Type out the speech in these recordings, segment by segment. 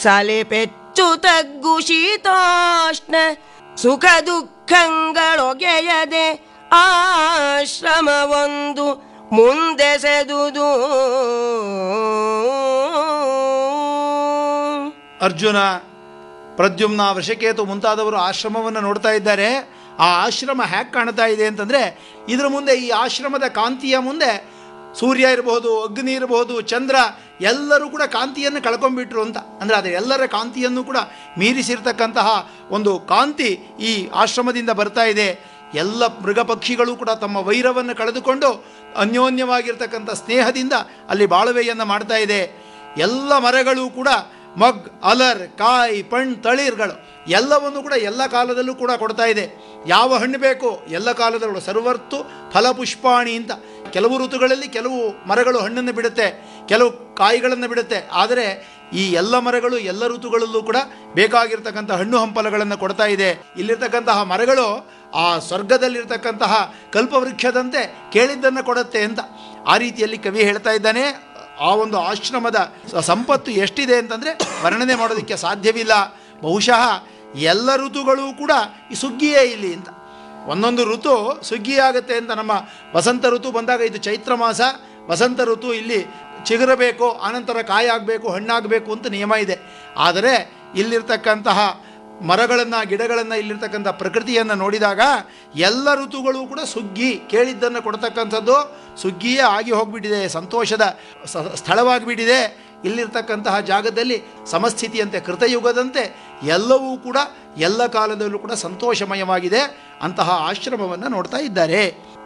ಸಲೆ ಪೆಚ್ಚು ತಗ್ಗು ಶೀತೋಷ್ಣ ಸುಖ ದುಃಖಗಳೊಗೆಯದೆ ಆಶ್ರಮವೊಂದು ಮುಂದೆಸೆದುದು ಅರ್ಜುನ ಪ್ರದ್ಯುಮ್ನ ವೃಷಕೇತು ಮುಂತಾದವರು ಆಶ್ರಮವನ್ನು ನೋಡ್ತಾ ಇದ್ದಾರೆ ಆ ಆಶ್ರಮ ಹ್ಯಾಕ್ ಕಾಣ್ತಾ ಇದೆ ಅಂತಂದರೆ ಇದರ ಮುಂದೆ ಈ ಆಶ್ರಮದ ಕಾಂತಿಯ ಮುಂದೆ ಸೂರ್ಯ ಇರಬಹುದು ಅಗ್ನಿ ಇರಬಹುದು ಚಂದ್ರ ಎಲ್ಲರೂ ಕೂಡ ಕಾಂತಿಯನ್ನು ಕಳ್ಕೊಂಡ್ಬಿಟ್ರು ಅಂತ ಅಂದರೆ ಅದು ಎಲ್ಲರ ಕಾಂತಿಯನ್ನು ಕೂಡ ಮೀರಿಸಿರ್ತಕ್ಕಂತಹ ಒಂದು ಕಾಂತಿ ಈ ಆಶ್ರಮದಿಂದ ಬರ್ತಾ ಇದೆ ಎಲ್ಲ ಮೃಗ ಪಕ್ಷಿಗಳು ಕೂಡ ತಮ್ಮ ವೈರವನ್ನು ಕಳೆದುಕೊಂಡು ಅನ್ಯೋನ್ಯವಾಗಿರ್ತಕ್ಕಂಥ ಸ್ನೇಹದಿಂದ ಅಲ್ಲಿ ಬಾಳುವೆಯನ್ನು ಮಾಡ್ತಾ ಇದೆ ಎಲ್ಲ ಮರಗಳು ಕೂಡ ಮಗ್ ಅಲರ್ ಕಾಯಿ ಪಣ್ ತಳಿರ್ಗಳು ಎಲ್ಲವನ್ನು ಕೂಡ ಎಲ್ಲ ಕಾಲದಲ್ಲೂ ಕೂಡ ಕೊಡ್ತಾ ಇದೆ ಯಾವ ಹಣ್ಣು ಬೇಕು ಎಲ್ಲ ಕಾಲದಲ್ಲೂ ಸರ್ವರ್ತು ಫಲಪುಷ್ಪಾಣಿ ಅಂತ ಕೆಲವು ಋತುಗಳಲ್ಲಿ ಕೆಲವು ಮರಗಳು ಹಣ್ಣನ್ನು ಬಿಡುತ್ತೆ ಕೆಲವು ಕಾಯಿಗಳನ್ನು ಬಿಡುತ್ತೆ ಆದರೆ ಈ ಎಲ್ಲ ಮರಗಳು ಎಲ್ಲ ಋತುಗಳಲ್ಲೂ ಕೂಡ ಬೇಕಾಗಿರ್ತಕ್ಕಂಥ ಹಣ್ಣು ಹಂಪಲಗಳನ್ನು ಕೊಡ್ತಾ ಇದೆ ಇಲ್ಲಿರ್ತಕ್ಕಂತಹ ಮರಗಳು ಆ ಸ್ವರ್ಗದಲ್ಲಿರ್ತಕ್ಕಂತಹ ಕಲ್ಪವೃಕ್ಷದಂತೆ ಕೇಳಿದ್ದನ್ನು ಕೊಡುತ್ತೆ ಅಂತ ಆ ರೀತಿಯಲ್ಲಿ ಕವಿ ಹೇಳ್ತಾ ಇದ್ದಾನೆ ಆ ಒಂದು ಆಶ್ರಮದ ಸ- ಸಂಪತ್ತು ಎಷ್ಟಿದೆ ಅಂತಂದರೆ ವರ್ಣನೆ ಮಾಡೋದಕ್ಕೆ ಸಾಧ್ಯವಿಲ್ಲ ಬಹುಶಃ ಎಲ್ಲ ಋತುಗಳು ಕೂಡ ಈ ಸುಗ್ಗಿಯೇ ಇಲ್ಲಿ ಅಂತ ಒಂದೊಂದು ಋತು ಸುಗ್ಗಿಯಾಗುತ್ತೆ ಅಂತ ನಮ್ಮ ವಸಂತ ಋತು ಬಂದಾಗ ಇದು ಚೈತ್ರ ಮಾಸ ವಸಂತ ಋತು ಇಲ್ಲಿ ಚಿಗುರಬೇಕು ಆನಂತರ ಕಾಯಾಗಬೇಕು ಹಣ್ಣಾಗಬೇಕು ಅಂತ ನಿಯಮ ಇದೆ ಆದರೆ ಇಲ್ಲಿರ್ತಕ್ಕಂತಹ ಮರಗಳನ್ನು ಗಿಡಗಳನ್ನು ಇಲ್ಲಿರ್ತಕ್ಕಂಥ ಪ್ರಕೃತಿಯನ್ನು ನೋಡಿದಾಗ ಎಲ್ಲ ಋತುಗಳು ಕೂಡ ಸುಗ್ಗಿ ಕೇಳಿದ್ದನ್ನು ಕೊಡ್ತಕ್ಕಂಥದ್ದು ಸುಗ್ಗಿಯೇ ಆಗಿ ಹೋಗಿಬಿಟ್ಟಿದೆ ಸಂತೋಷದ ಸ- ಸ್ಥಳವಾಗಿಬಿಟ್ಟಿದೆ ಇಲ್ಲಿರ್ತಕ್ಕಂತಹ ಜಾಗದಲ್ಲಿ ಸಮಸ್ಥಿತಿಯಂತೆ ಕೃತಯುಗದಂತೆ ಎಲ್ಲವೂ ಕೂಡ ಎಲ್ಲ ಕಾಲದಲ್ಲೂ ಕೂಡ ಸಂತೋಷಮಯವಾಗಿದೆ ಅಂತಹ ಆಶ್ರಮವನ್ನು ನೋಡ್ತಾ ಇದ್ದಾರೆ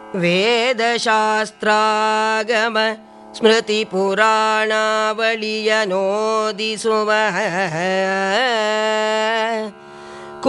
ವೇದಶಾಸ್ತ್ರಾಗಮ ಸ್ಮೃತಿ ಪುರಾಣಾವಳಿಯ ನೋದಿಸುವ